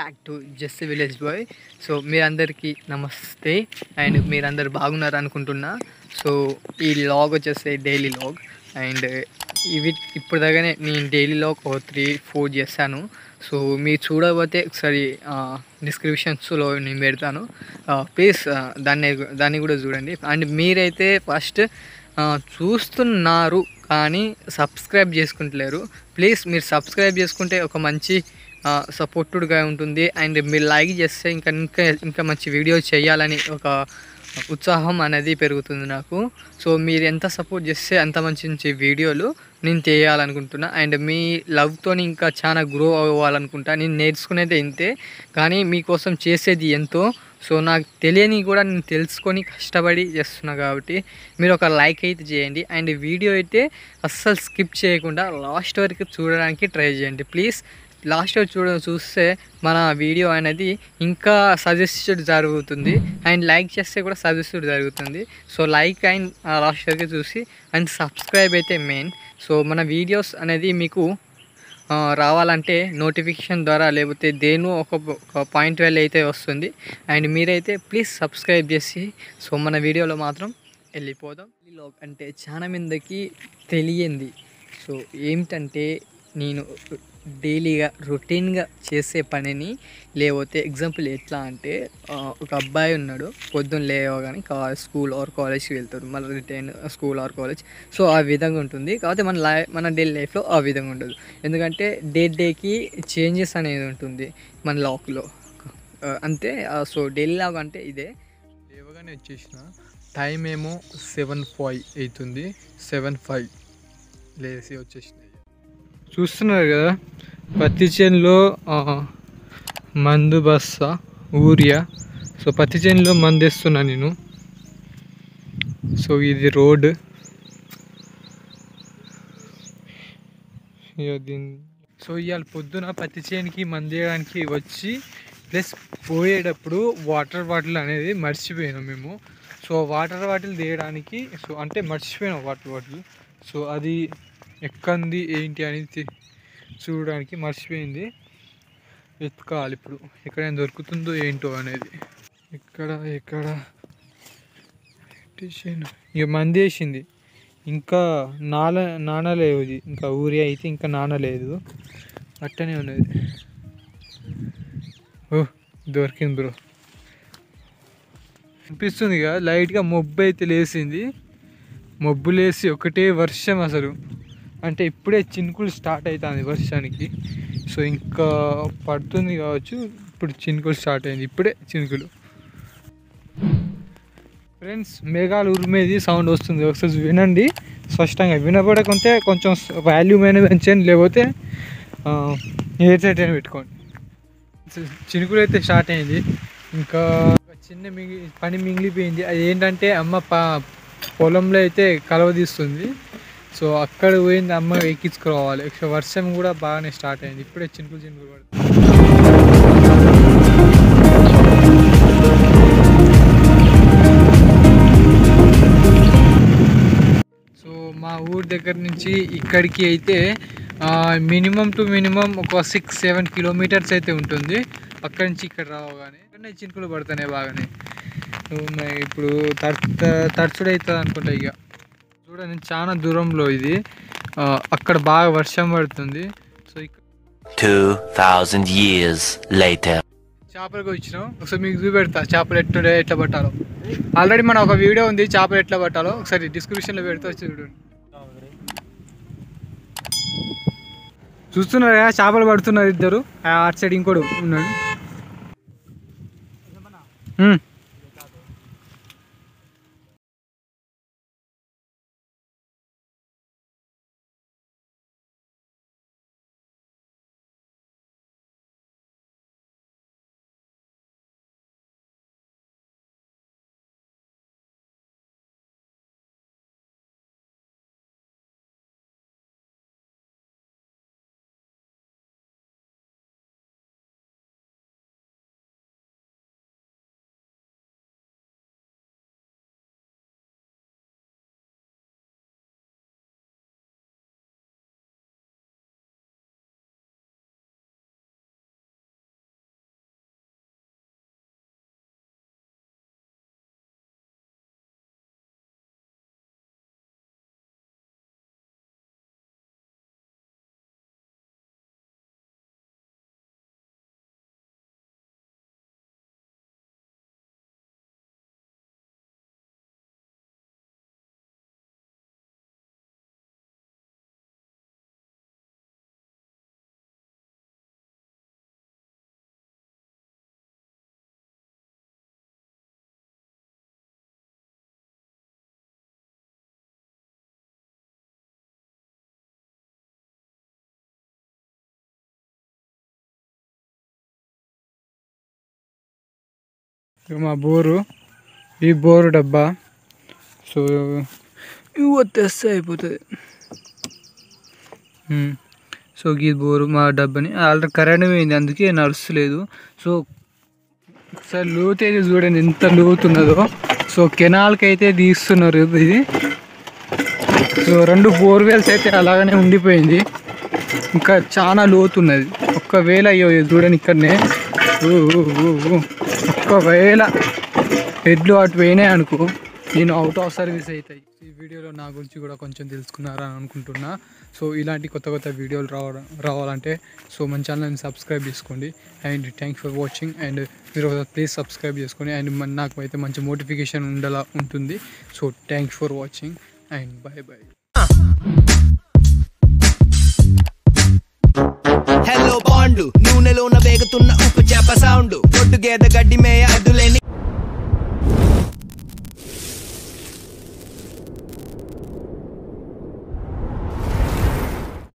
Back to just village boy so మీరందరికీ నమస్తే and మీరందరు బాగున్నారు అనుకుంటున్నా సో ఈ లాగ్ వచ్చేసి డైలీ లాగ్ అండ్ ఇవి ఇప్పుడు దాకానే నేను డైలీ లాగ్ ఒక త్రీ ఫోర్ చేశాను సో మీరు చూడకపోతే ఒకసారి డిస్క్రిప్షన్స్లో నేను పెడతాను ప్లీజ్ దాన్ని దాన్ని కూడా చూడండి అండ్ మీరైతే ఫస్ట్ చూస్తున్నారు కానీ సబ్స్క్రైబ్ చేసుకుంటలేరు ప్లీజ్ మీరు సబ్స్క్రైబ్ చేసుకుంటే ఒక మంచి సపోర్టెడ్గా ఉంటుంది అండ్ మీరు లైక్ చేస్తే ఇంకా ఇంకా ఇంకా మంచి వీడియో చేయాలని ఒక ఉత్సాహం అనేది పెరుగుతుంది నాకు సో మీరు ఎంత సపోర్ట్ చేస్తే అంత మంచి మంచి వీడియోలు నేను చేయాలనుకుంటున్నా అండ్ మీ లవ్తో ఇంకా చాలా గ్రో అవ్వాలనుకుంటా నేను నేర్చుకునేది ఇంతే కానీ మీకోసం చేసేది ఎంతో సో నాకు తెలియని కూడా నేను తెలుసుకొని కష్టపడి చేస్తున్నా కాబట్టి మీరు ఒక లైక్ అయితే చేయండి అండ్ వీడియో అయితే అస్సలు స్కిప్ చేయకుండా లాస్ట్ వరకు చూడడానికి ట్రై చేయండి ప్లీజ్ లాస్ట్ వరకు చూడ చూస్తే మన వీడియో అనేది ఇంకా సజెస్టెడ్ జరుగుతుంది అండ్ లైక్ చేస్తే కూడా సజెస్టెడ్ జరుగుతుంది సో లైక్ అండ్ లాస్ట్ వరకు చూసి అండ్ సబ్స్క్రైబ్ అయితే మెయిన్ సో మన వీడియోస్ అనేది మీకు రావాలంటే నోటిఫికేషన్ ద్వారా లేకపోతే దేని ఒక ఒక పాయింట్ వెళ్ళి అయితే వస్తుంది అండ్ మీరైతే ప్లీజ్ సబ్స్క్రైబ్ చేసి సో మన వీడియోలో మాత్రం వెళ్ళిపోదాం లాగ్ అంటే చాలా మందికి తెలియంది సో ఏమిటంటే నేను డైలీగా రొటీన్గా చేసే పనిని లేకపోతే ఎగ్జాంపుల్ ఎట్లా అంటే ఒక అబ్బాయి ఉన్నాడు పొద్దున్న లేవగానే కా స్కూల్ ఆర్ కాలేజ్కి వెళ్తాడు మళ్ళీ return school or college so ఆ విధంగా ఉంటుంది కాకపోతే మన లై మన డైలీ లైఫ్లో ఆ విధంగా ఉండదు ఎందుకంటే డే డేకి చేంజెస్ అనేది ఉంటుంది మన లాక్లో అంతే సో డైలీ లాగ్ అంటే ఇదే లేవగానే వచ్చేసిన టైం ఏమో సెవెన్ ఫైవ్ అవుతుంది సెవెన్ ఫైవ్ లేసి వచ్చేసినాయి చూస్తున్నారు కదా పత్తి చేనులో మందు బస్స ఊరియా సో పత్తి చేనులో మందు వేస్తున్నా నేను సో ఇది రోడ్ దీని సో ఇవాళ పొద్దున పత్తి చేనుకి మందు వేయడానికి వచ్చి ప్లస్ పోయేటప్పుడు వాటర్ బాటిల్ అనేది మర్చిపోయినాం మేము సో వాటర్ బాటిల్ తీయడానికి సో అంటే మర్చిపోయినాం వాటర్ బాటిల్ సో అది ఎక్కంది ఏంటి అనేది చూడడానికి మర్చిపోయింది వెతకాలి ఇప్పుడు ఎక్కడైనా దొరుకుతుందో ఏంటో అనేది ఇక్కడ ఎక్కడ ఇక మంది వేసింది ఇంకా నాల నానలేదు ఇది ఇంకా ఊరి అయితే ఇంకా నానలేదు అట్టనే ఉన్నది ఓ దొరికింది బ్రో అనిపిస్తుంది కదా లైట్గా మబ్బు అయితే లేసింది మబ్బు లేసి ఒకటే వర్షం అసలు అంటే ఇప్పుడే చినుకులు స్టార్ట్ అవుతుంది వర్షానికి సో ఇంకా పడుతుంది కావచ్చు ఇప్పుడు చినుకులు స్టార్ట్ అయింది ఇప్పుడే చినుకులు ఫ్రెండ్స్ మేఘాలు ఉరిమేది సౌండ్ వస్తుంది ఒకసారి వినండి స్పష్టంగా వినపడకుంటే కొంచెం వాల్యూమ్ అయినా పెంచండి లేకపోతే ఎయిర్ సెట్ అయినా పెట్టుకోండి చినుకులు అయితే స్టార్ట్ అయింది ఇంకా చిన్న మిగి పని మిగిలిపోయింది అది ఏంటంటే అమ్మ పా పొలంలో అయితే కలవ తీస్తుంది సో అక్కడ పోయింది అమ్మ ఎక్కించుకురావాలి ఎక్కువ వర్షం కూడా బాగానే స్టార్ట్ అయింది ఇప్పుడే చినుకులు చినుకులు పడుతుంది సో మా ఊరి దగ్గర నుంచి ఇక్కడికి అయితే మినిమం టు మినిమం ఒక సిక్స్ సెవెన్ కిలోమీటర్స్ అయితే ఉంటుంది అక్కడి నుంచి ఇక్కడ రావగానే ఇక్కడనే చినుకులు పడుతున్నాయి బాగానే ఇప్పుడు తడుచుడు అవుతుంది అనుకుంటా ఇక చూడండి చాలా దూరంలో ఇది అక్కడ బాగా వర్షం పడుతుంది so Two thousand years later. చేపలకు వచ్చినాం ఒకసారి మీకు చూపెడతా చేపలు ఎట్లా ఎట్లా పట్టాలో ఆల్రెడీ మన ఒక వీడియో ఉంది చేపలు ఎట్లా పట్టాలో ఒకసారి డిస్క్రిప్షన్లో పెడితే వచ్చి చూడండి చూస్తున్నారు కదా చేపలు పడుతున్నారు ఇద్దరు అటు సైడ్ ఇంకోడు ఉన్నాడు ఇక మా బోరు ఈ బోరు డబ్బా సో ఇవి తెస్తే అయిపోతుంది ఉమ్. సో ఈ బోరు మా డబ్బాని ఆల్రెడీ కరెంట్ పోయింది అందుకే నడుస్తలేదు సో ఒకసారి లోతు అయితే చూడండి ఎంత లోతు ఉన్నదో సో కెనాల్కి అయితే తీస్తున్నారు ఇది సో రెండు బోర్వెల్స్ అయితే అలాగనే ఉండిపోయింది ఇంకా చాలా లోతు ఉన్నది ఒక్కవేళ అయ్యో ఇది చూడండి ఇక్కడనే ఊ, ఊ, ఊ, ఊ. ఒక్కవేళ ఎడ్లు అటు పోయినాయి అనుకో నేను అవుట్ ఆఫ్ సర్వీస్ అవుతాయి ఈ వీడియోలో నా గురించి కూడా కొంచెం తెలుసుకున్నారని అనుకుంటున్నా సో ఇలాంటి కొత్త కొత్త వీడియోలు రావడం రావాలంటే సో మన ఛానల్ని సబ్స్క్రైబ్ చేసుకోండి and thank for watching and మీరు ప్లీజ్ సబ్స్క్రైబ్ చేసుకోండి అండ్ మన నాకు అయితే మంచి మోటిఫికేషన్ ఉండేలా ఉంటుంది so thank for watching and bye bye hello బాండు నూనెలోన వేగుతున్న ఉప్పు చేప సౌండ్ పొట్టు గేద గడ్డి మేయ అడ్డులేని